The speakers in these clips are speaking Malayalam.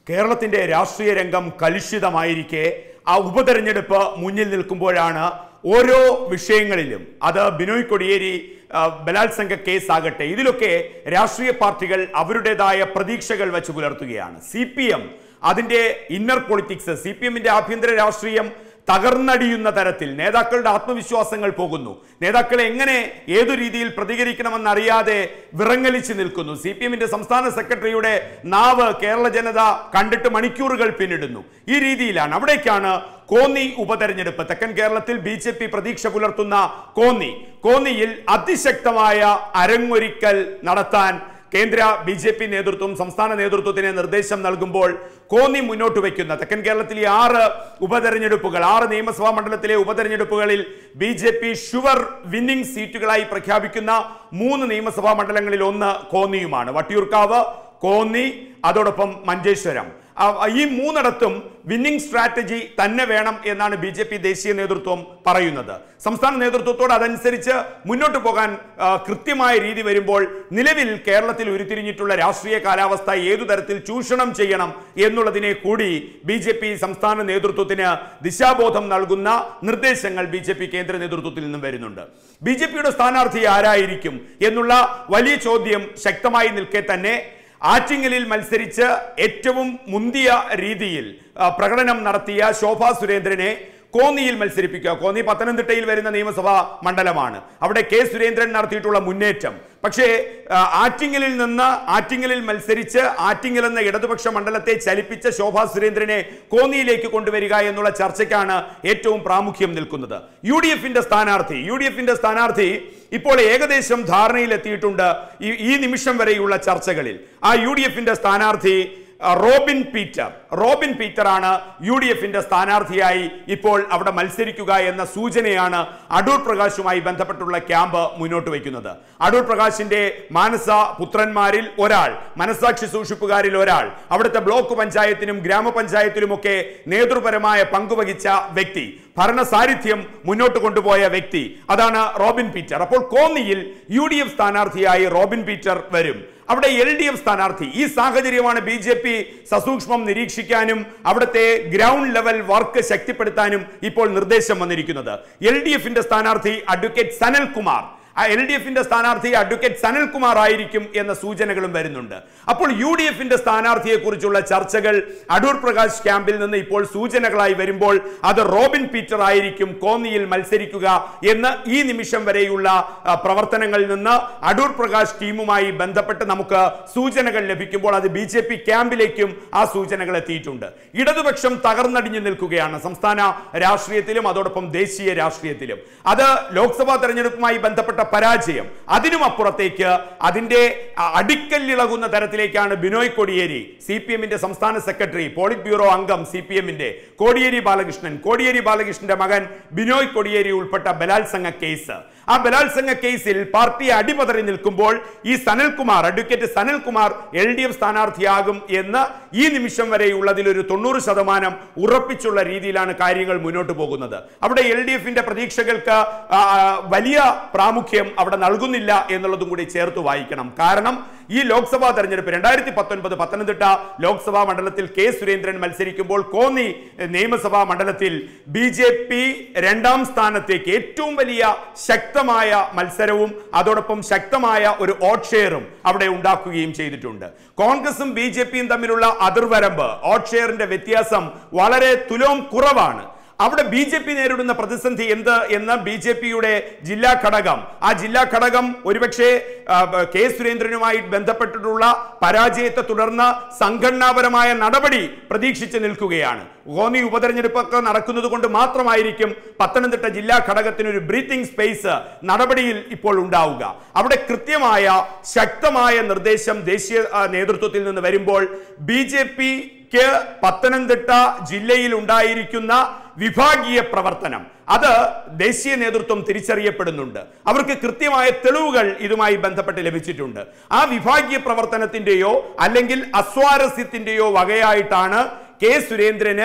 കേരളത്തിന്റെ രാഷ്ട്രീയ രംഗം കലുഷിതമായിരിക്കെ ആ ഉപതെരഞ്ഞെടുപ്പ് മുന്നിൽ നിൽക്കുമ്പോഴാണ് ഓരോ വിഷയങ്ങളിലും അത് ബിനോയ് കൊടിയേരി ആ, ബലാത്സംഗ കേസാകട്ടെ ഇതിലൊക്കെ രാഷ്ട്രീയ പാർട്ടികൾ അവരുടേതായ പ്രതീക്ഷകൾ വെച്ച് പുലർത്തുകയാണ് സി പി എം അതിന്റെ ഇന്നർ പൊളിറ്റിക്സ് സി പി എമ്മിന്റെ ആഭ്യന്തര രാഷ്ട്രീയം തകർന്നടിയുന്ന തരത്തിൽ നേതാക്കളുടെ ആത്മവിശ്വാസങ്ങൾ പോകുന്നു നേതാക്കൾ എങ്ങനെ ഏതു രീതിയിൽ പ്രതികരിക്കണമെന്നറിയാതെ വിറങ്ങലിച്ച് നിൽക്കുന്നു സി പി എമ്മിന്റെ സംസ്ഥാന സെക്രട്ടറിയുടെ നാവ് കേരള ജനത കണ്ടിട്ട് മണിക്കൂറുകൾ പിന്നിടുന്നു ഈ രീതിയിലാണ് അവിടേക്കാണ് കോന്നി ഉപതെരഞ്ഞെടുപ്പ് തെക്കൻ കേരളത്തിൽ ബി ജെ പി പ്രതീക്ഷ പുലർത്തുന്ന കോന്നി കോന്നിയിൽ അതിശക്തമായ അരങ്ങൊരിക്കൽ നടത്താൻ കേന്ദ്ര ബി ജെ പി നേതൃത്വം സംസ്ഥാന നേതൃത്വത്തിന് നിർദ്ദേശം നൽകുമ്പോൾ കോന്നി മുന്നോട്ട് വയ്ക്കുന്ന തെക്കൻ കേരളത്തിലെ ആറ് ഉപതെരഞ്ഞെടുപ്പുകൾ ആറ് നിയമസഭാ മണ്ഡലത്തിലെ ഉപതെരഞ്ഞെടുപ്പുകളിൽ B J P sure winning സീറ്റുകളായി പ്രഖ്യാപിക്കുന്ന മൂന്ന് നിയമസഭാ മണ്ഡലങ്ങളിൽ ഒന്ന് കോന്നിയുമാണ് വട്ടിയൂർക്കാവ് കോന്നി അതോടൊപ്പം മഞ്ചേശ്വരം ആ- ഈ മൂന്നിടത്തും വിന്നിംഗ് സ്ട്രാറ്റജി തന്നെ വേണം എന്നാണ് ബി ജെ പി ദേശീയ നേതൃത്വം പറയുന്നത് സംസ്ഥാന നേതൃത്വത്തോട് അതനുസരിച്ച് മുന്നോട്ട് പോകാൻ ആ, കൃത്യമായ രീതി വരുമ്പോൾ നിലവിൽ കേരളത്തിൽ ഉരുത്തിരിഞ്ഞിട്ടുള്ള രാഷ്ട്രീയ കാലാവസ്ഥ ഏതു തരത്തിൽ ചൂഷണം ചെയ്യണം എന്നുള്ളതിനെ കൂടി ബി ജെ പി സംസ്ഥാന നേതൃത്വത്തിന് ദിശാബോധം നൽകുന്ന നിർദ്ദേശങ്ങൾ ബി ജെ പി കേന്ദ്ര നേതൃത്വത്തിൽ നിന്നും വരുന്നുണ്ട് ബി ജെ പിയുടെ സ്ഥാനാർത്ഥി ആരായിരിക്കും എന്നുള്ള വലിയ ചോദ്യം ശക്തമായി നിൽക്കെ തന്നെ ആറ്റിങ്ങലിൽ മത്സരിച്ച് ഏറ്റവും മുന്തിയ രീതിയിൽ ആ, പ്രകടനം നടത്തിയ ശോഭാ സുരേന്ദ്രനെ കോന്നിയിൽ മത്സരിപ്പിക്കുക കോന്നി പത്തനംതിട്ടയിൽ വരുന്ന നിയമസഭാ മണ്ഡലമാണ് അവിടെ കെ സുരേന്ദ്രൻ നടത്തിയിട്ടുള്ള മുന്നേറ്റം പക്ഷേ ആ, ആറ്റിങ്ങലിൽ നിന്ന് ആറ്റിങ്ങലിൽ മത്സരിച്ച് ആറ്റിങ്ങൽ എന്ന ഇടതുപക്ഷ മണ്ഡലത്തെ ചലിപ്പിച്ച ശോഭാ സുരേന്ദ്രനെ കോന്നിയിലേക്ക് കൊണ്ടുവരിക എന്നുള്ള ചർച്ചയ്ക്കാണ് ഏറ്റവും പ്രാമുഖ്യം നിൽക്കുന്നത് യു ഡി എഫിന്റെ സ്ഥാനാർത്ഥി യു ഡി എഫിന്റെ സ്ഥാനാർത്ഥി ഇപ്പോൾ ഏകദേശം ധാരണയിലെത്തിയിട്ടുണ്ട് ഈ ഈ നിമിഷം വരെയുള്ള ചർച്ചകളിൽ ആ യു ഡി എഫിന്റെ സ്ഥാനാർത്ഥി ആ, റോബിൻ പീറ്റർ റോബിൻ പീറ്റർ ആണ് യു ഡി എഫിന്റെ സ്ഥാനാർത്ഥിയായി ഇപ്പോൾ അവിടെ മത്സരിക്കുക എന്ന സൂചനയാണ് അടൂർ പ്രകാശുമായി ബന്ധപ്പെട്ടുള്ള ക്യാമ്പ് മുന്നോട്ട് വയ്ക്കുന്നത് അടൂർ പ്രകാശിന്റെ മാനസ പുത്രന്മാരിൽ ഒരാൾ മനസാക്ഷി സൂക്ഷിപ്പുകാരിൽ ഒരാൾ അവിടുത്തെ ബ്ലോക്ക് പഞ്ചായത്തിനും ഗ്രാമപഞ്ചായത്തിലുമൊക്കെ നേതൃപരമായ പങ്കുവഹിച്ച വ്യക്തി ഭരണ സാന്നിധ്യം മുന്നോട്ട് കൊണ്ടുപോയ വ്യക്തി അതാണ് റോബിൻ പീറ്റർ അപ്പോൾ കോന്നിയിൽ യു ഡി എഫ് സ്ഥാനാർത്ഥിയായി റോബിൻ പീറ്റർ വരും അവിടെ എൽ ഡി എഫ് സ്ഥാനാർത്ഥി ഈ സാഹചര്യമാണ് ബി ജെ പി സസൂക്ഷ്മം നിരീക്ഷിക്കാനും അവിടുത്തെ ഗ്രൗണ്ട് ലെവൽ വർക്ക് ശക്തിപ്പെടുത്താനും ഇപ്പോൾ നിർദ്ദേശം വന്നിരിക്കുന്നത് എൽ ഡി എഫിന്റെ സ്ഥാനാർത്ഥി അഡ്വക്കേറ്റ് സനൽ കുമാർ ആ എൽ ഡി എഫിന്റെ സ്ഥാനാർത്ഥി അഡ്വക്കേറ്റ് സനൽകുമാർ ആയിരിക്കും എന്ന സൂചനകളും വരുന്നുണ്ട് അപ്പോൾ യു ഡി എഫിന്റെ സ്ഥാനാർത്ഥിയെ കുറിച്ചുള്ള ചർച്ചകൾ അടൂർ പ്രകാശ് ക്യാമ്പിൽ നിന്ന് ഇപ്പോൾ സൂചനകളായി വരുമ്പോൾ അത് റോബിൻ പീറ്റർ ആയിരിക്കും കോന്നിയിൽ മത്സരിക്കുക എന്ന് ഈ നിമിഷം വരെയുള്ള ആ, പ്രവർത്തനങ്ങളിൽ നിന്ന് അടൂർ പ്രകാശ് ടീമുമായി ബന്ധപ്പെട്ട് നമുക്ക് സൂചനകൾ ലഭിക്കുമ്പോൾ അത് ബി ജെ പി ക്യാമ്പിലേക്കും ആ സൂചനകൾ എത്തിയിട്ടുണ്ട് ഇടതുപക്ഷം തകർന്നടിഞ്ഞു നിൽക്കുകയാണ് സംസ്ഥാന രാഷ്ട്രീയത്തിലും അതോടൊപ്പം ദേശീയ രാഷ്ട്രീയത്തിലും അത് ലോക്സഭാ തെരഞ്ഞെടുപ്പുമായി ബന്ധപ്പെട്ട പരാജയം അതിനും അപ്പുറത്തേക്ക് അതിന്റെ അ- അടിക്കല്ലിളകുന്ന തരത്തിലേക്കാണ് ബിനോയ് കൊടിയേരി സി പി എമ്മിന്റെ സംസ്ഥാന സെക്രട്ടറി പോളിറ്റ് ബ്യൂറോ അംഗം സി പി എമ്മിന്റെ കോടിയേരി ബാലകൃഷ്ണൻ കോടിയേരി ബാലകൃഷ്ണന്റെ മകൻ ബിനോയ് കൊടിയേരി ഉൾപ്പെട്ട ബലാത്സംഗ കേസ് ആ ബലാത്സംഗ കേസിൽ പാർട്ടി അടിപതറി നിൽക്കുമ്പോൾ ഈ Sanalkumar advocate Sanalkumar L D F സ്ഥാനാർത്ഥിയാകും എന്ന് ഈ നിമിഷം വരെയുള്ളതിൽ ഒരു തൊണ്ണൂറ് ശതമാനം ഉറപ്പിച്ചുള്ള രീതിയിലാണ് കാര്യങ്ങൾ മുന്നോട്ട് പോകുന്നത് അവിടെ എൽ ഡി എഫിന്റെ പ്രതീക്ഷകൾക്ക് ആ, വലിയ പ്രാമുഖ്യം അവിടെ നൽകുന്നില്ല എന്നുള്ളതും കൂടി ചേർത്ത് വായിക്കണം കാരണം ഈ ലോക്സഭാ തെരഞ്ഞെടുപ്പ് രണ്ടായിരത്തി പത്തൊൻപത് പത്തനംതിട്ട ലോക്സഭാ മണ്ഡലത്തിൽ കെ സുരേന്ദ്രൻ മത്സരിക്കുമ്പോൾ കോന്നി നിയമസഭാ മണ്ഡലത്തിൽ ബി ജെ പി രണ്ടാം സ്ഥാനത്തേക്ക് ഏറ്റവും വലിയ ശക്തമായ മത്സരവും അതോടൊപ്പം ശക്തമായ ഒരു ഓട്ട് ഷെയറും അവിടെ ഉണ്ടാക്കുകയും ചെയ്തിട്ടുണ്ട് കോൺഗ്രസും ബി ജെ പിയും തമ്മിലുള്ള അതിർവരമ്പ് ഓട്ട് ഷെയറിന്റെ വ്യത്യാസം വളരെ തുലോം കുറവാണ് അവിടെ ബി ജെ പി നേരിടുന്ന പ്രതിസന്ധി എന്ത് എന്ന് ബി ജെ പിയുടെ ജില്ലാ ഘടകം ആ ജില്ലാ ഘടകം ഒരുപക്ഷെ ആ, ബ- കെ സുരേന്ദ്രനുമായി ബന്ധപ്പെട്ടിട്ടുള്ള പരാജയത്തെ തുടർന്ന് സംഘടനാപരമായ നടപടി പ്രതീക്ഷിച്ച് നിൽക്കുകയാണ് കോന്നി ഉപതെരഞ്ഞെടുപ്പൊക്കെ നടക്കുന്നത് കൊണ്ട് മാത്രമായിരിക്കും പത്തനംതിട്ട ജില്ലാ ഘടകത്തിന് ഒരു ബ്രീത്തിങ് സ്പേസ് നടപടിയിൽ ഇപ്പോൾ ഉണ്ടാവുക അവിടെ കൃത്യമായ ശക്തമായ നിർദ്ദേശം ദേശീയ ആ, നേതൃത്വത്തിൽ നിന്ന് വരുമ്പോൾ ബി ജെ പിക്ക് പത്തനംതിട്ട ജില്ലയിൽ ഉണ്ടായിരിക്കുന്ന വിഭാഗീയ പ്രവർത്തനം അത് ദേശീയ നേതൃത്വം തിരിച്ചറിയപ്പെടുന്നുണ്ട് അവർക്ക് കൃത്യമായ തെളിവുകൾ ഇതുമായി ബന്ധപ്പെട്ട് ലഭിച്ചിട്ടുണ്ട് ആ വിഭാഗീയ പ്രവർത്തനത്തിന്റെയോ അല്ലെങ്കിൽ അസ്വാരസ്യത്തിന്റെയോ വകയായിട്ടാണ് കെ സുരേന്ദ്രന്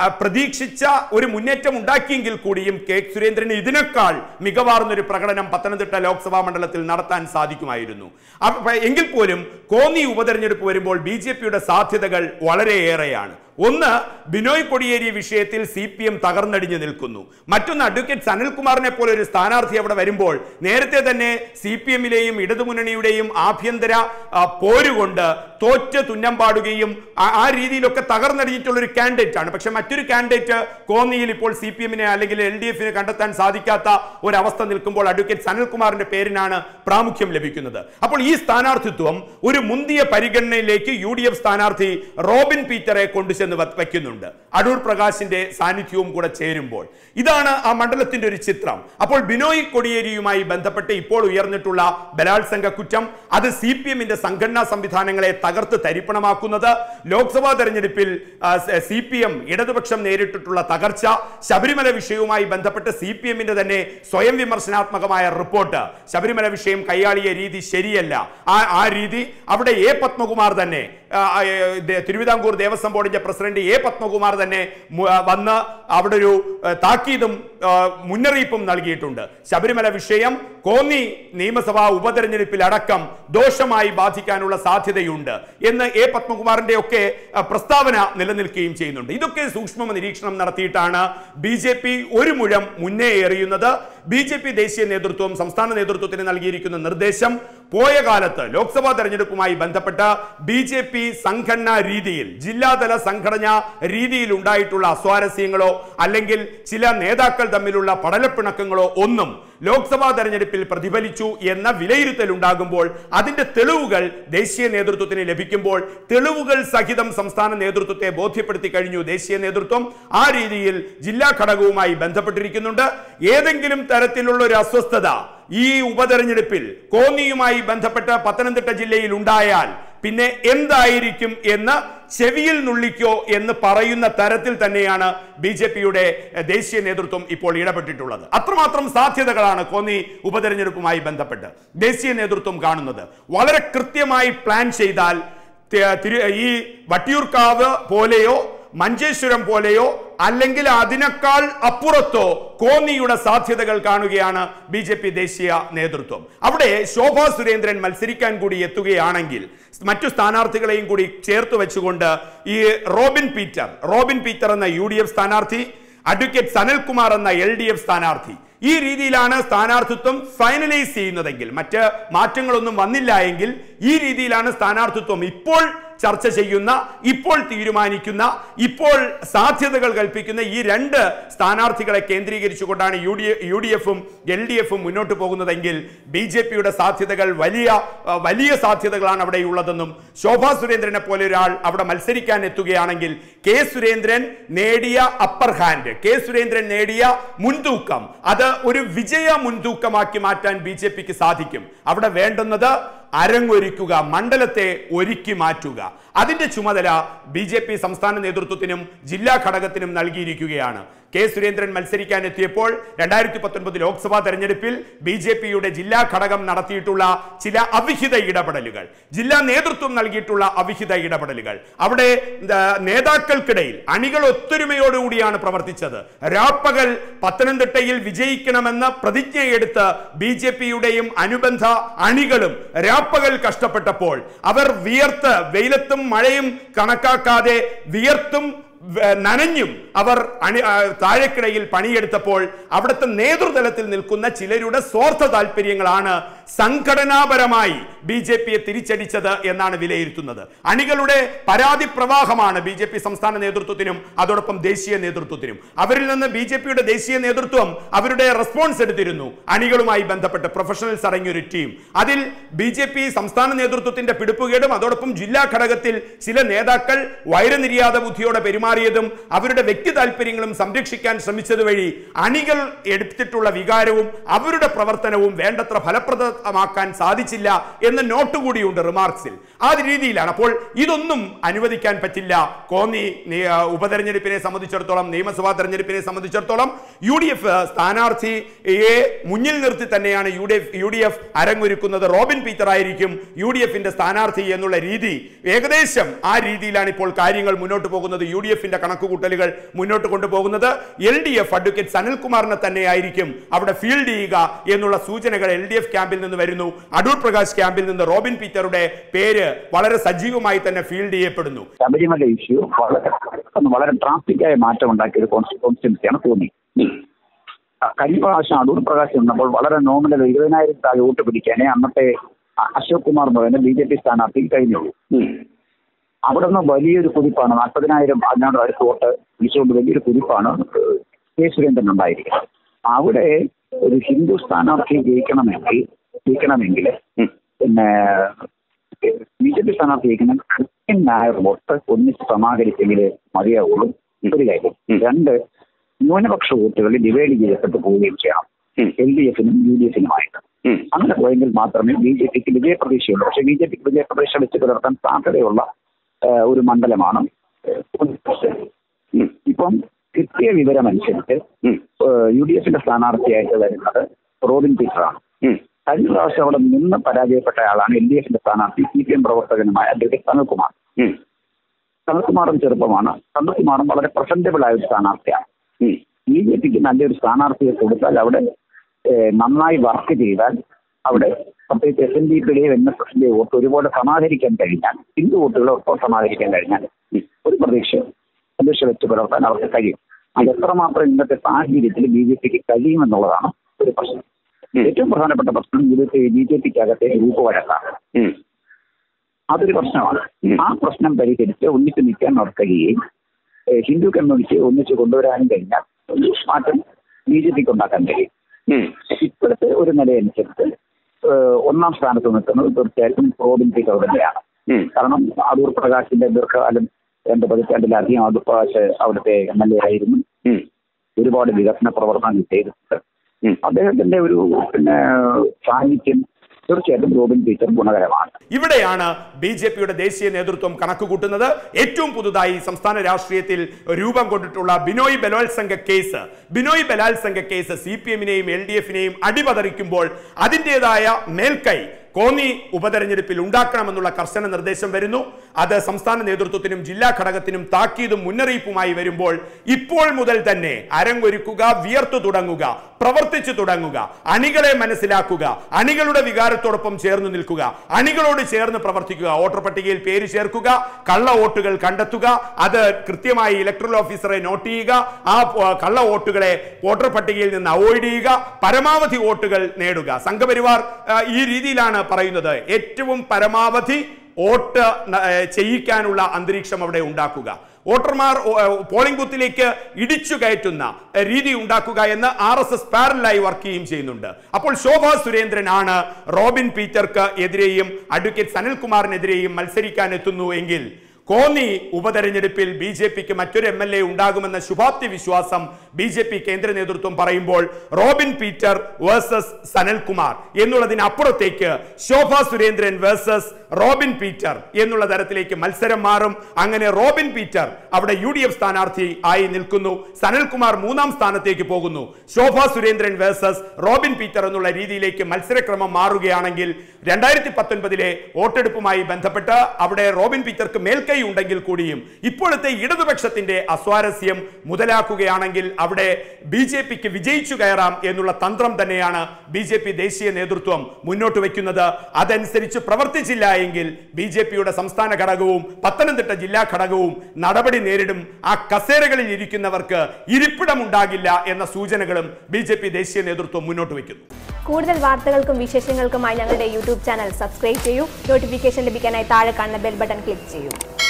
ആ, പ്രതീക്ഷിച്ച ഒരു മുന്നേറ്റം ഉണ്ടാക്കിയെങ്കിൽ കൂടിയും കെ സുരേന്ദ്രന് ഇതിനേക്കാൾ മികവാർന്നൊരു പ്രകടനം പത്തനംതിട്ട ലോക്സഭാ മണ്ഡലത്തിൽ നടത്താൻ സാധിക്കുമായിരുന്നു അപ്പ- എങ്കിൽ പോലും കോന്നി ഉപതെരഞ്ഞെടുപ്പ് വരുമ്പോൾ ബി ജെ പിയുടെ സാധ്യതകൾ വളരെയേറെയാണ് ഒന്ന് ബിനോയ് കൊടിയേരി വിഷയത്തിൽ സി പി എം തകർന്നടിഞ്ഞു നിൽക്കുന്നു മറ്റൊന്ന് അഡ്വക്കേറ്റ് സനൽകുമാറിനെ പോലെ ഒരു സ്ഥാനാർത്ഥി അവിടെ വരുമ്പോൾ നേരത്തെ തന്നെ സി പി എമ്മിലെയും ഇടതുമുന്നണിയുടെയും ആഭ്യന്തര ആ, പോരുകൊണ്ട് തോറ്റ് തുന്നം പാടുകയും ആ- ആ രീതിയിലൊക്കെ തകർന്നടിഞ്ഞിട്ടുള്ള ഒരു കാൻഡിഡേറ്റ് ആണ് പക്ഷെ മറ്റൊരു കാൻഡിഡേറ്റ് കോന്നിയിൽ ഇപ്പോൾ സി പി എമ്മിനെ അല്ലെങ്കിൽ എൽ ഡി എഫിനെ കണ്ടെത്താൻ സാധിക്കാത്ത ഒരവസ്ഥ നിൽക്കുമ്പോൾ അഡ്വക്കേറ്റ് സനൽകുമാറിന്റെ പേരിനാണ് പ്രാമുഖ്യം ലഭിക്കുന്നത് അപ്പോൾ ഈ സ്ഥാനാർത്ഥിത്വം ഒരു മുന്തിയ പരിഗണനയിലേക്ക് യു ഡി എഫ് സ്ഥാനാർത്ഥി റോബിൻ പീറ്ററെ കൊണ്ടുചെന്ന് വ- വയ്ക്കുന്നുണ്ട് അടൂർ പ്രകാശിന്റെ സാന്നിധ്യവും കൂടെ ചേരുമ്പോൾ ഇതാണ് ആ മണ്ഡലത്തിന്റെ ഒരു ചിത്രം അപ്പോൾ ബിനോയ് കൊടിയേരിയുമായി ബന്ധപ്പെട്ട് ഇപ്പോൾ ഉയർന്നിട്ടുള്ള ബലാത്സംഗ കുറ്റം അത് സി പി എമ്മിന്റെ സംഘടനാ സംവിധാനങ്ങളെ തകർത്ത് തരിപ്പണമാക്കുന്നത് ലോക്സഭാ തെരഞ്ഞെടുപ്പിൽ സി പി എം ഇടതുപക്ഷം നേരിട്ടിട്ടുള്ള തകർച്ച ശബരിമല വിഷയവുമായി ബന്ധപ്പെട്ട് സി പി എമ്മിന്റെ തന്നെ സ്വയം വിമർശനാത്മകമായ റിപ്പോർട്ട് ശബരിമല വിഷയം കൈയാളിയ രീതി ശരിയല്ല ആ ആ രീതി അവിടെ എ പത്മകുമാർ തന്നെ ആ, ആ, ഏ, ദേ- തിരുവിതാംകൂർ ദേവസ്വം ബോർഡിന്റെ പ്രസിഡന്റ് എ പത്മകുമാർ തന്നെ മു- ആ, വന്ന് അവിടെ ഒരു ആ, താക്കീതും ആ, മുന്നറിയിപ്പും നൽകിയിട്ടുണ്ട് ശബരിമല വിഷയം കോന്നി നിയമസഭാ ഉപതെരഞ്ഞെടുപ്പിൽ അടക്കം ദോഷമായി ബാധിക്കാനുള്ള സാധ്യതയുണ്ട് എന്ന് എ പത്മകുമാറിന്റെ ഒക്കെ ആ, പ്രസ്താവന നിലനിൽക്കുകയും ചെയ്യുന്നുണ്ട് ഇതൊക്കെ സൂക്ഷ്മ നിരീക്ഷണം നടത്തിയിട്ടാണ് ബി ജെ പി ഒരു മുഴം മുന്നേ എറിയുന്നത് ബി ജെ പി ദേശീയ നേതൃത്വം സംസ്ഥാന നേതൃത്വത്തിന് നൽകിയിരിക്കുന്ന നിർദ്ദേശം പോയ കാലത്ത് ലോക്സഭാ തെരഞ്ഞെടുപ്പുമായി ബന്ധപ്പെട്ട ബി ജെ പി സംഘടനാ രീതിയിൽ ജില്ലാതല സംഘടനാ രീതിയിൽ ഉണ്ടായിട്ടുള്ള അസ്വാരസ്യങ്ങളോ അല്ലെങ്കിൽ ചില നേതാക്കൾ തമ്മിലുള്ള പടലപ്പിണക്കങ്ങളോ ഒന്നും ലോക്സഭാ തെരഞ്ഞെടുപ്പിൽ പ്രതിഫലിച്ചു എന്ന വിലയിരുത്തൽ ഉണ്ടാകുമ്പോൾ അതിന്റെ തെളിവുകൾ ദേശീയ നേതൃത്വത്തിന് ലഭിക്കുമ്പോൾ തെളിവുകൾ സഹിതം സംസ്ഥാന നേതൃത്വത്തെ ബോധ്യപ്പെടുത്തി കഴിഞ്ഞു ദേശീയ നേതൃത്വം ആ രീതിയിൽ ജില്ലാ ഘടകവുമായി ബന്ധപ്പെട്ടിരിക്കുന്നുണ്ട് ഏതെങ്കിലും തരത്തിലുള്ള ഒരു അസ്വസ്ഥത ഈ ഉപതെരഞ്ഞെടുപ്പിൽ കോന്നിയുമായി ബന്ധപ്പെട്ട് പത്തനംതിട്ട ജില്ലയിൽ ഉണ്ടായാൽ പിന്നെ എന്തായിരിക്കും എന്ന് ചെവിയിൽ നുള്ളിക്കോ എന്ന് പറയുന്ന തരത്തിൽ തന്നെയാണ് ബി ജെ പിയുടെ ദേശീയ നേതൃത്വം ഇപ്പോൾ ഇടപെട്ടിട്ടുള്ളത് അത്രമാത്രം സാധ്യതകളാണ് കോന്നി ഉപതെരഞ്ഞെടുപ്പുമായി ബന്ധപ്പെട്ട് ദേശീയ നേതൃത്വം കാണുന്നത് വളരെ കൃത്യമായി പ്ലാൻ ചെയ്താൽ ത- തിരു- ഈ വട്ടിയൂർക്കാവ് പോലെയോ മഞ്ചേശ്വരം പോലെയോ അല്ലെങ്കിൽ അതിനേക്കാൾ അപ്പുറത്തോ കോന്നിയുടെ സാധ്യതകൾ കാണുകയാണ് ബി ജെ പി ദേശീയ നേതൃത്വം അവിടെ ശോഭാ സുരേന്ദ്രൻ മത്സരിക്കാൻ കൂടി എത്തുകയാണെങ്കിൽ മറ്റു സ്ഥാനാർത്ഥികളെയും കൂടി ചേർത്ത് വെച്ചുകൊണ്ട് ഈ റോബിൻ പീറ്റർ റോബിൻ പീറ്റർ എന്ന യു ഡി എഫ് സ്ഥാനാർത്ഥി അഡ്വക്കേറ്റ് സനൽകുമാർ എന്ന എൽ ഡി എഫ് സ്ഥാനാർത്ഥി ഈ രീതിയിലാണ് സ്ഥാനാർത്ഥിത്വം ഫൈനലൈസ് ചെയ്യുന്നതെങ്കിൽ മറ്റ് മാറ്റങ്ങളൊന്നും വന്നില്ല എങ്കിൽ ഈ രീതിയിലാണ് സ്ഥാനാർത്ഥിത്വം ഇപ്പോൾ ചർച്ച ചെയ്യുന്ന ഇപ്പോൾ തീരുമാനിക്കുന്ന ഇപ്പോൾ സാധ്യതകൾ കൽപ്പിക്കുന്ന ഈ രണ്ട് സ്ഥാനാർത്ഥികളെ കേന്ദ്രീകരിച്ചുകൊണ്ടാണ് യു ഡി യു ഡി എഫും എൽ ഡി എഫും മുന്നോട്ട് പോകുന്നതെങ്കിൽ ബി ജെ പിയുടെ സാധ്യതകൾ വലിയ ആ, വലിയ സാധ്യതകളാണ് അവിടെയുള്ളതെന്നും ശോഭാ സുരേന്ദ്രനെ പോലെ ഒരാൾ അവിടെ മത്സരിക്കാൻ എത്തുകയാണെങ്കിൽ കെ സുരേന്ദ്രൻ നേടിയ അപ്പർ ഹാൻഡ് കെ സുരേന്ദ്രൻ നേടിയ മുൻതൂക്കം അത് ഒരു വിജയ മുൻതൂക്കമാക്കി മാറ്റാൻ ബി ജെ പിക്ക് സാധിക്കും അവിടെ വേണ്ടുന്നത് അരങ്ങൊരുക്കുക മണ്ഡലത്തെ ഒരുക്കി മാറ്റുക അതിന്റെ ചുമതല ബി ജെ പി സംസ്ഥാന നേതൃത്വത്തിനും ജില്ലാ ഘടകത്തിനും നൽകിയിരിക്കുകയാണ് കെ സുരേന്ദ്രൻ മത്സരിക്കാൻ എത്തിയപ്പോൾ രണ്ടായിരത്തി പത്തൊൻപത് ലോക്സഭാ തെരഞ്ഞെടുപ്പിൽ ബി ജെ പിയുടെ ജില്ലാ ഘടകം നടത്തിയിട്ടുള്ള ചില അവിഹിത ഇടപെടലുകൾ ജില്ലാ നേതൃത്വം നൽകിയിട്ടുള്ള അവിഹിത ഇടപെടലുകൾ അവിടെ എന്താ, നേതാക്കൾക്കിടയിൽ അണികൾ ഒത്തൊരുമയോടുകൂടിയാണ് പ്രവർത്തിച്ചത് രാപ്പകൽ പത്തനംതിട്ടയിൽ വിജയിക്കണമെന്ന് പ്രതിജ്ഞയെടുത്ത് ബി ജെ പിയുടെയും അനുബന്ധ അണികളും രാപ്പകൽ കഷ്ടപ്പെട്ടപ്പോൾ അവർ വിയർത്ത് വെയിലത്തും മഴയും കണക്കാക്കാതെ വിയർത്തും വ- നനഞ്ഞും അവർ അണി ആ, താഴെക്കിടയിൽ പണിയെടുത്തപ്പോൾ അവിടുത്തെ നേതൃതലത്തിൽ നിൽക്കുന്ന ചിലരുടെ സ്വാർത്ഥ താല്പര്യങ്ങളാണ് സംഘടനാപരമായി ബി ജെ പിയെ തിരിച്ചടിച്ചത് എന്നാണ് വിലയിരുത്തുന്നത് അണികളുടെ പരാതി പ്രവാഹമാണ് ബി ജെ പി സംസ്ഥാന നേതൃത്വത്തിനും അതോടൊപ്പം ദേശീയ നേതൃത്വത്തിനും അവരിൽ നിന്ന് ബി ജെ പിയുടെ ദേശീയ നേതൃത്വം അവരുടെ റെസ്പോൺസ് എടുത്തിരുന്നു അണികളുമായി ബന്ധപ്പെട്ട് പ്രൊഫഷണൽസ് അടങ്ങിയൊരു ടീം അതിൽ ബി ജെ പി സംസ്ഥാന നേതൃത്വത്തിന്റെ പിടിപ്പുകേടും അതോടൊപ്പം ജില്ലാ ഘടകത്തിൽ ചില നേതാക്കൾ വൈരനിര്യാത ബുദ്ധിയോടെ പെരുമാറിയതും അവരുടെ വ്യക്തി താല്പര്യങ്ങളും സംരക്ഷിക്കാൻ ശ്രമിച്ചത് വഴി അണികൾ എടുത്തിട്ടുള്ള വികാരവും അവരുടെ പ്രവർത്തനവും വേണ്ടത്ര ഫലപ്രദ ഫലപ്രദമാക്കാൻ സാധിച്ചില്ല എന്ന നോട്ട് കൂടിയുണ്ട് റിമാർക്സിൽ ആ രീതിയിലാണ് അപ്പോൾ ഇതൊന്നും അനുവദിക്കാൻ പറ്റില്ല കോന്നി നി- ആ, ഉപതെരഞ്ഞെടുപ്പിനെ സംബന്ധിച്ചിടത്തോളം നിയമസഭാ തെരഞ്ഞെടുപ്പിനെ സംബന്ധിച്ചിടത്തോളം യു ഡി എഫ് സ്ഥാനാർത്ഥിയെ മുന്നിൽ നിർത്തി തന്നെയാണ് U D F U D F അരങ്ങൊരുക്കുന്നത് റോബിൻ പീറ്റർ ആയിരിക്കും യു ഡി എഫിന്റെ സ്ഥാനാർത്ഥി എന്നുള്ള രീതി ഏകദേശം ആ രീതിയിലാണ് ഇപ്പോൾ കാര്യങ്ങൾ മുന്നോട്ട് പോകുന്നത് യു ഡി എഫിന്റെ കണക്കുകൂട്ടലുകൾ മുന്നോട്ട് കൊണ്ടുപോകുന്നത് എൽ ഡി എഫ് അഡ്വക്കേറ്റ് സനൽകുമാറിനെ തന്നെയായിരിക്കും അവിടെ ഫീൽഡ് ചെയ്യുക എന്നുള്ള സൂചനകൾ എൽ ഡി എഫ് ക്യാമ്പിൽ നിന്ന് വരുന്നു അടൂർ പ്രകാശ് ക്യാമ്പിൽ നിന്ന് റോബിൻ പീറ്ററുടെ പേര് വളരെ സജീവമായി തന്നെ ഫീൽഡ് ചെയ്യപ്പെടുന്നു ശബരിമല ഇഷ്യൂ വളരെ വളരെ ഡ്രാസ്റ്റിക്കായ മാറ്റം ഉണ്ടാക്കിയ ഒരു കോൺസ്റ്റിറ്റ്യൻസിയാണ് തോന്നി ആ, കഴിഞ്ഞ പ്രാവശ്യം അടൂർ പ്രകാശ് നിന്നപ്പോൾ വളരെ നോമിനൽ ഇരുപതിനായിരം താഴെ വോട്ട് പിടിക്കാനേ അന്നത്തെ അ- അശോക് കുമാർ എന്ന് പറയുന്ന ബി ജെ പി സ്ഥാനാർത്ഥി കഴിഞ്ഞുള്ളൂ അവിടെ നിന്ന് വലിയൊരു കുതിപ്പാണ് നാൽപ്പതിനായിരം അതിനോട് അടുത്ത് വോട്ട് പിടിച്ചുകൊണ്ട് വലിയൊരു കുതിപ്പാണ് ഏഹ്, കെ സുരേന്ദ്രൻ ഉണ്ടായിരിക്കുന്നത് അവിടെ ഒരു ഹിന്ദു സ്ഥാനാർത്ഥി ജയിക്കണമെങ്കിൽ ജയിക്കണമെങ്കിൽ പിന്നെ ബി ജെ പി സ്ഥാനാർത്ഥി ജയിക്കുന്ന കൃത്യമായ വോട്ട് ഒന്നിച്ച് സമാഹരിച്ചെങ്കിൽ മതിയാവുള്ളൂ ഒരു കാര്യം രണ്ട് ന്യൂനപക്ഷ വോട്ടുകൾ ഡിവൈഡ് ചെയ്യപ്പെട്ട് പോവുകയും ചെയ്യണം എൽ ഡി എഫിനും യു ഡി എഫിനുമായിട്ട് അങ്ങനെ പോയെങ്കിൽ മാത്രമേ ബി ജെ പിക്ക് വിജയപ്രതീക്ഷയുള്ളൂ പക്ഷേ ബി ജെ പിക്ക് വിജയപ്രതീക്ഷ വെച്ച് പുലർത്താൻ സാധ്യതയുള്ള ഏഹ്, ഒരു മണ്ഡലമാണ് ഇപ്പം കിട്ടിയ വിവരമനുസരിച്ച് യു ഡി എഫിന്റെ സ്ഥാനാർത്ഥിയായിട്ട് വരുന്നത് റോബിൻ പീറ്ററാണ് കഴിഞ്ഞ പ്രാവശ്യം അവിടെ നിന്ന് പരാജയപ്പെട്ട ആളാണ് എൽ ഡി എഫിന്റെ സ്ഥാനാർത്ഥി സി പി എം പ്രവർത്തകനുമായ അഡ്വക്കേറ്റ് സനൽകുമാർ സനൽകുമാറും ചെറുപ്പമാണ് സനൽകുമാറും വളരെ പ്രസന്റബിൾ ആയ ഒരു സ്ഥാനാർത്ഥിയാണ് ബി ജെ പിക്ക് നല്ലൊരു സ്ഥാനാർത്ഥിയെ കൊടുത്താൽ അവിടെ ഏഹ്, നന്നായി വർക്ക് ചെയ്താൽ അവിടെ പ്രത്യേകിച്ച് എസ് എൻ ഡി പിയുടെയും എൻ എസ് എസിന്റെയും വോട്ട് ഒരുപോലെ സമാഹരിക്കാൻ കഴിഞ്ഞാൽ ഹിന്ദു വോട്ടുകളെ ഒപ്പം സമാഹരിക്കാൻ കഴിഞ്ഞാൽ ഒരു പ്രതീക്ഷ പ്രതീക്ഷ വെച്ച് പുലർത്താൻ അവർക്ക് കഴിയും അത് എത്രമാത്രം ഇന്നത്തെ സാഹചര്യത്തിൽ ബി ജെ പിക്ക് കഴിയുമെന്നുള്ളതാണ് ഒരു പ്രശ്നം ഏറ്റവും പ്രധാനപ്പെട്ട പ്രശ്നം ഇവിടുത്തെ ബി ജെ പിക്ക് അകത്തെ ഗ്രൂപ്പ് വഴക്കാണ് അതൊരു പ്രശ്നമാണ് ആ പ്രശ്നം പരിഹരിച്ച് ഒന്നിച്ച് നിൽക്കാൻ അവർക്ക് കഴിയുകയും ഏഹ് ഹിന്ദു കമ്മ്യൂണിറ്റി ഒന്നിച്ച് കൊണ്ടുവരാനും കഴിഞ്ഞാൽ ഒരു മാറ്റം ബി ജെ പിക്ക് ഉണ്ടാക്കാൻ കഴിയും ഇപ്പോഴത്തെ ഒരു നിലയനുസരിച്ച് ഏഹ് ഒന്നാം സ്ഥാനത്ത് നിൽക്കുന്നത് തീർച്ചയായിട്ടും റോബിൻ പീറ്റർ തന്നെയാണ് കാരണം അടൂർ പ്രകാശിന്റെ ദീർഘകാലം രണ്ട് പതിറ്റാണ്ടിലധികം അടൂർ പ്രകാശ് അവിടുത്തെ എം എൽ എ ആയിരുന്നു ഒരുപാട് വികസന പ്രവർത്തനങ്ങൾ ചെയ്തിട്ടുണ്ട് അദ്ദേഹത്തിന്റെ ഒരു പിന്നെ സാന്നിധ്യം തീർച്ചയായിട്ടും റോബിൻ പീറ്റർ ഗുണകരമാണ് ഇവിടെയാണ് ബി ജെ പിയുടെ ദേശീയ നേതൃത്വം കണക്ക് കൂട്ടുന്നത് ഏറ്റവും പുതുതായി സംസ്ഥാന രാഷ്ട്രീയത്തിൽ രൂപം കൊണ്ടിട്ടുള്ള ബിനോയ് ബലോത്സംഗ കേസ് ബിനോയ് ബലാത്സംഗ കേസ് സി പി എമ്മിനെയും എൽ ഡി എഫിനെയും അടിപതറിക്കുമ്പോൾ അതിൻ്റെതായ മേൽക്കൈ കോന്നി ഉപതെരഞ്ഞെടുപ്പിൽ ഉണ്ടാക്കണമെന്നുള്ള കർശന നിർദ്ദേശം വരുന്നു അത് സംസ്ഥാന നേതൃത്വത്തിനും ജില്ലാ ഘടകത്തിനും താക്കീതും മുന്നറിയിപ്പുമായി വരുമ്പോൾ ഇപ്പോൾ മുതൽ തന്നെ അരങ്ങൊരുക്കുക വിയർത്തു തുടങ്ങുക പ്രവർത്തിച്ചു തുടങ്ങുക അണികളെ മനസ്സിലാക്കുക അണികളുടെ വികാരത്തോടൊപ്പം ചേർന്ന് നിൽക്കുക അണികളോട് ചേർന്ന് പ്രവർത്തിക്കുക വോട്ടർ പട്ടികയിൽ പേര് ചേർക്കുക കള്ള വോട്ടുകൾ കണ്ടെത്തുക അത് കൃത്യമായി ഇലക്ട്രൽ ഓഫീസറെ നോട്ട് ചെയ്യുക ആ പ- കള്ള വോട്ടുകളെ വോട്ടർ പട്ടികയിൽ നിന്ന് അവോയ്ഡ് ചെയ്യുക പരമാവധി വോട്ടുകൾ നേടുക സംഘപരിവാർ ആ, ഈ രീതിയിലാണ് പറയുന്നത് ഏറ്റവും പരമാവധി വോട്ട് ന- ഏ, ചെയ്യിക്കാനുള്ള അന്തരീക്ഷം അവിടെ ഉണ്ടാക്കുക വോട്ടർമാർ ഓ, ഏ, പോളിംഗ് ബൂത്തിലേക്ക് ഇടിച്ചു കയറ്റുന്ന ഏ, രീതി ഉണ്ടാക്കുക എന്ന് ആർ എസ് എസ് പാരലായി വർക്ക് ചെയ്യുകയും ചെയ്യുന്നുണ്ട് അപ്പോൾ ശോഭാ സുരേന്ദ്രനാണ് റോബിൻ പീറ്റർക്ക് എതിരെയും അഡ്വക്കേറ്റ് സനൽകുമാറിനെതിരെയും മത്സരിക്കാൻ എത്തുന്നു എങ്കിൽ കോന്നി ഉപതെരഞ്ഞെടുപ്പിൽ ബി ജെ പിക്ക് മറ്റൊരു എം എൽ എ ഉണ്ടാകുമെന്ന ശുഭാപ്തി വിശ്വാസം ബി ജെ പി കേന്ദ്ര നേതൃത്വം പറയുമ്പോൾ റോബിൻ പീറ്റർ വേഴ്സസ് സനൽകുമാർ എന്നുള്ളതിനപ്പുറത്തേക്ക് ശോഭ സുരേന്ദ്രൻ വേഴ്സസ് റോബിൻ പീറ്റർ എന്നുള്ള തരത്തിലേക്ക് മത്സരം മാറും അങ്ങനെ റോബിൻ പീറ്റർ അവിടെ യു ഡി എഫ് സ്ഥാനാർത്ഥി ആയി നിൽക്കുന്നു സനൽകുമാർ മൂന്നാം സ്ഥാനത്തേക്ക് പോകുന്നു ശോഭ സുരേന്ദ്രൻ വേഴ്സസ് റോബിൻ പീറ്റർ എന്നുള്ള രീതിയിലേക്ക് മത്സരക്രമം മാറുകയാണെങ്കിൽ രണ്ടായിരത്തി പത്തൊൻപതിലെ വോട്ടെടുപ്പുമായി ബന്ധപ്പെട്ട് അവിടെ റോബിൻ പീറ്റർക്ക് മേൽക്കൈ ഉണ്ടെങ്കിൽ കൂടിയും ഇപ്പോഴത്തെ ഇടതുപക്ഷത്തിന്റെ അസ്വാരസ്യം മുതലാക്കുകയാണെങ്കിൽ അവിടെ ബി ജെ പിക്ക് വിജയിച്ചു കയറാം എന്നുള്ള തന്ത്രം തന്നെയാണ് ബി ജെ പി ദേശീയ നേതൃത്വം മുന്നോട്ട് വയ്ക്കുന്നത് അതനുസരിച്ച് പ്രവർത്തിച്ചില്ല എങ്കിൽ ബി ജെ പിയുടെ സംസ്ഥാന ഘടകവും പത്തനംതിട്ട ജില്ലാ ഘടകവും നടപടി നേരിടും ആ കസേരകളിൽ ഇരിക്കുന്നവർക്ക് ഇരിപ്പിടമുണ്ടാകില്ല എന്ന സൂചനകളും ബി ജെ പി ദേശീയ നേതൃത്വം മുന്നോട്ട് വയ്ക്കുന്നു കൂടുതൽ വാർത്തകൾക്കും വിശേഷങ്ങൾക്കുമായി ഞങ്ങളുടെ യൂട്യൂബ് ചാനൽ സബ്സ്ക്രൈബ് ചെയ്യൂ നോട്ടിഫിക്കേഷൻ ലഭിക്കാനായി താഴെ കാണുന്ന ബെൽ ബട്ടൺ ക്ലിക്ക് ചെയ്യൂ